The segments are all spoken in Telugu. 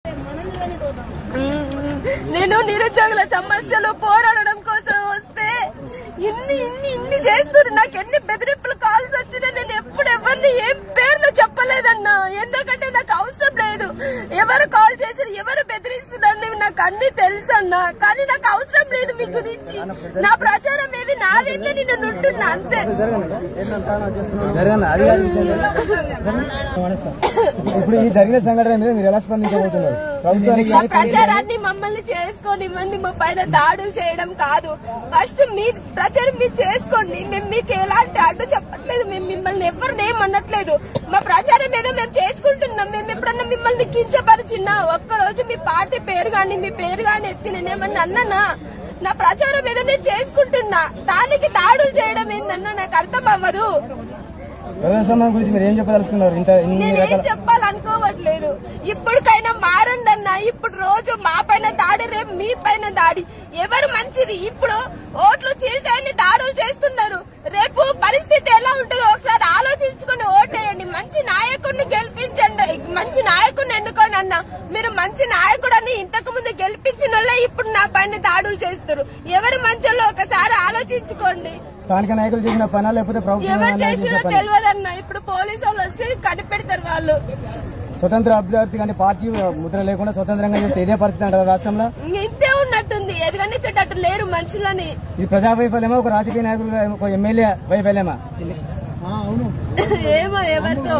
నేను నిరుద్యోగుల సమస్యలు పోరాడడం కోసం వస్తే ఇన్ని ఇన్ని ఇన్ని చేస్తున్నారు నాకు ఎన్ని బెదిరింపులు కాల్స్ వచ్చినా నేను ఎప్పుడు ఎవరిని ఏం పేర్లు చెప్పలేదన్నా ఎందుకంటే నాకు అవసరం లేదు ఎవరు కాల్ చేసి ఎవరు బెదిరిస్తున్నారు నాకు అన్ని తెలుసు అన్నా కానీ నాకు అవసరం లేదు మీ గురించి నా ప్రచారం ఏది నాదైతే నేను నుంటున్నా అంతే జరగండి అది కాదు విషయం ఇప్పుడు ఈ జరిగిన సంఘటన మీద మీరు ఎలా స్పందించబోతున్నారు ప్రభుత్వానికి మా ప్రచారాన్ని మమ్మల్ని చేసుకోనివ్వండి మా పైన దాడులు చేయడం కాదు ఫస్ట్ మీ ప్రచారం మీరు చేసుకోండి మేము మీకు ఎలాంటి అడ్డు చెప్పట్లేదు మేము మిమ్మల్ని ఎవరిని ఏమనట్లేదు మా ప్రచారం ఏదో మేము చేసుకుంటున్నాం మేము ఎప్పుడన్నా మిమ్మల్ని కించపరిచినా ఒక్కరోజు మీ పార్టీ పేరు గాని మీ పేరు గాని ఎత్తి నేనేమన్నా అన్నానా నా ప్రచారం ఏదో నేను చేసుకుంటున్నా దానికి దాడులు చేయడం ఏందన్నా నాకు అర్థం అవ్వదు ప్రజాస్వామ్యం గురించి మీరు ఏం చెప్పదలుచుకున్నారు ఇంత ఇన్ని నేనేం రకాల చెప్పాలనుకోవట్లేదు ఇప్పటికైనా మారండి అన్న ఇప్పుడు రోజు మా పైన దాడి రేపు మీ పైన దాడి ఎవరు మంచిది ఇప్పుడు ఓట్లు చీల్చాయని దాడులు చేస్తున్నారు రేపు పరిస్థితి ఎలా ఉంటుందో ఒకసారి ఆలోచించుకుని ఓటేయండి మంచి నాయకుడిని గెలిపించండి మంచి నాయకుడిని ఎన్నుకోండి అన్న మీరు మంచి నాయకుడని ఇంతకు ముందు గెలిపించిన వాళ్ళే ఇప్పుడు నా పైన దాడులు చేస్తారు ఎవరు మంచోళ్ళో ఒకసారి ఆలోచించుకోండి స్థానిక నాయకులు చేసిన పనా లేకపోతే ప్రభుత్వం ఎవరు ఏమన్నా చేసినో చెప్పండి తెలియదన్న ఇప్పుడు పోలీసు వాళ్ళు వచ్చి కనిపెడతారు వాళ్ళు స్వతంత్ర అభ్యర్థి కానీ పార్టీ ముద్ర లేకుండా స్వతంత్రంగా చేస్తే ఇదే పరిస్థితి అంటారు రాష్ట్రంలో ఇంక ఇంతే ఉన్నట్టుంది ఎదగనిచ్చేటట్టు లేరు మనుషులని ఇది ప్రజా వైఫల్యమా ఒక రాజకీయ నాయకులు ఒక ఎమ్మెల్యే వైఫల్యమా ఏమో ఎవరితో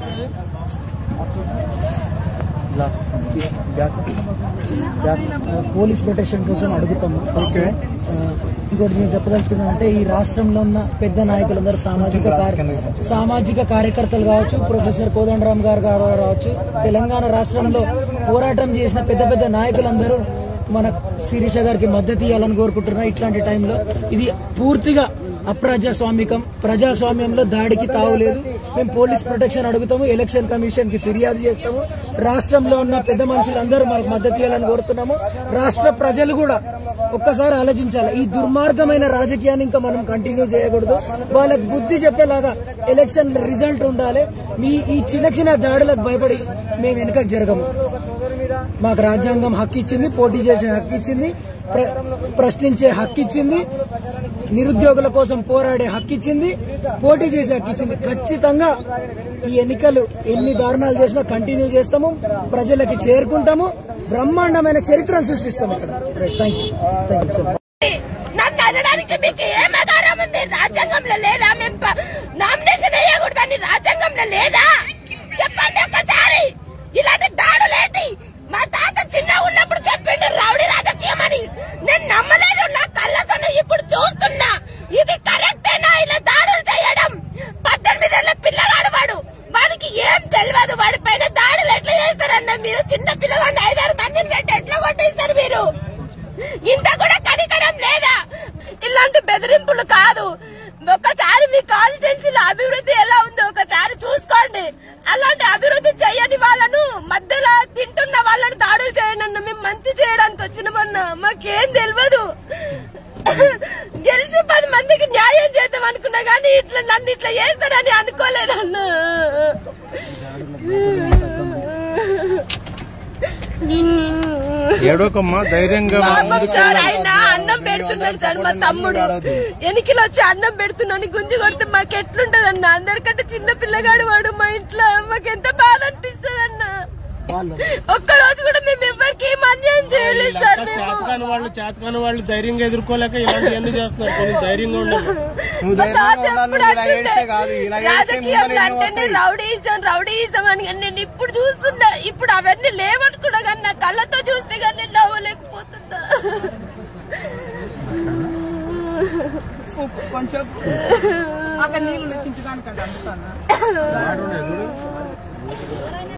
పోలీస్ ప్రొటెక్షన్ కోసం అడుగుతాము ఫస్ట్ ఆ, ఇంకోటి నేను చెప్పదలుచుకున్నాను అంటే ఈ రాష్ట్రంలో ఉన్న పెద్ద నాయకులందరూ సామాజిక కార్య- సామాజిక కార్యకర్తలు కావచ్చు ప్రొఫెసర్ కోదండరామ్ గారు గారు కావచ్చు తెలంగాణ రాష్ట్రంలో పోరాటం చేసిన పెద్ద పెద్ద నాయకులందరూ మన శిరీష గారికి మద్దతు ఇవ్వాలని కోరుకుంటున్నా ఇట్లాంటి టైంలో ఇది పూర్తిగా అప్రజాస్వామికం ప్రజాస్వామ్యంలో దాడికి తావులేదు మేము పోలీస్ ప్రొటెక్షన్ అడుగుతాము ఎలక్షన్ కమిషన్ కి ఫిర్యాదు చేస్తాము రాష్ట్రంలో ఉన్న పెద్ద మనుషులందరూ మనకు మద్దతు ఇవ్వాలని కోరుతున్నాము రాష్ట్ర ప్రజలు కూడా ఒక్కసారి ఆలోచించాలి ఈ దుర్మార్గమైన రాజకీయాన్ని ఇంకా మనం కంటిన్యూ చేయకూడదు వాళ్ళకి బుద్ధి చెప్పేలాగా ఎలక్షన్ రిజల్ట్ ఉండాలి మీ ఈ చిన్న చిన్న దాడులకు భయపడి మేము వెనుకకు జరగము మాకు రాజ్యాంగం హక్కు ఇచ్చింది పోటీ చేసే హక్కు ఇచ్చింది ప్ర- ప్రశ్నించే హక్కు ఇచ్చింది నిరుద్యోగుల కోసం పోరాడే హక్కు ఇచ్చింది పోటీ చేసే హక్కు ఇచ్చింది ఖచ్చితంగా ఈ ఎన్నికలు ఎన్ని దారుణాలు చేసినా కంటిన్యూ చేస్తాము ప్రజలకి చేరుకుంటాము బ్రహ్మాండమైన చరిత్రను సృష్టిస్తాము ఇక్కడ thank you thank you so much నన్ను అనడానికి మీకు ఏం ఆధారం ఉంది రాజ్యాంగంలో లేదా మేము ప- నామినేషన్ వేయకూడదని రాజ్యాంగంలో లేదా చెప్పండి ఒక్కసారి ఇలాంటి దాడులేంటి మా తాత చిన్న ఉన్నప్పుడు చెప్పిండు రౌడీ రాజకీయం అని నేను నమ్మలేదు నా కళ్ళతో ఇప్పుడు చూస్తున్నా ఇది కరెక్టేనా ఇలా దాడులు చేయడం పద్దెనిమిది ఏళ్ళ పిల్లగాడు వాడు వాడికి ఏం తెలియదు వాడి పైన దాడులు ఎట్లా చేస్తారన్న మీరు చిన్న పిల్లగాడిని ఐదారు మందిని పెట్టి ఎట్లా కొట్టేస్తారు మీరు ఇంత కూడా కనికరం లేదా ఇలాంటి బెదిరింపులు కాదు ఒకసారి మీ కాన్స్టిట్యున్సీలో అభివృద్ధి ఎలా ఉందో ఒకసారి చూసుకోండి అలాంటి అభివృద్ధి చేయని వాళ్ళను మధ్యలో తింటున్న వాళ్ళని దాడులు చేయండి అన్న మేము మంచి చేయడానికి వచ్చినమన్న మాకేం తెలియదు గెలిచి పది మందికి న్యాయం చేద్దాం అనుకున్నా కానీ ఇట్లా నన్ను ఇట్లా చేస్తారని అనుకోలేదన్నా ఏడోకమ్మా ధైర్యంగా పాపం సార్ ఆయన అన్నం పెడుతున్నాడు సార్ మా తమ్ముడు ఎనికిలో వచ్చి అన్నం పెడుతున్నాను గుంజి కొడితే మాకు ఎట్లుంటది అన్న అందరికంటే చిన్న పిల్లగాడు వాడు మా ఇంట్లో మాకు ఎంత బాధ అనిపిస్తుంది అన్న ఒక్క రోజు కూడా మేము ఎవరికి ఏం అన్యాయం చేయలేదు సార్ మేము చేతకాని వాళ్ళు చేతకాని వాళ్ళు ధైర్యంగా ఎదుర్కోలేక ఇలాంటివన్నీ చేస్తున్నారు కొంచెం ధైర్యంగా ఉండాలి నువ్వు మా ధైర్యంగా తాత ఉండాలి, ఎప్పుడు నువ్వు ఇలా అంటుండే, ఏడిస్తే కాదు, ఇలా ఏడిస్తే రాజకీయంలో ముందర ఎన్నో అంటేనే వస్తాయి. రౌడీయిజం రౌడీయిజం అని కానీ నేను ఇప్పుడు చూస్తున్నా ఇప్పుడు అవన్నీ లేవనుకున్నా కానీ నా కళ్ళతో చూస్తే కానీ నేను నవ్వలేకపోతున్నా కొంచెం అక్కడ నీళ్ళు చించుదానికి అందుతాను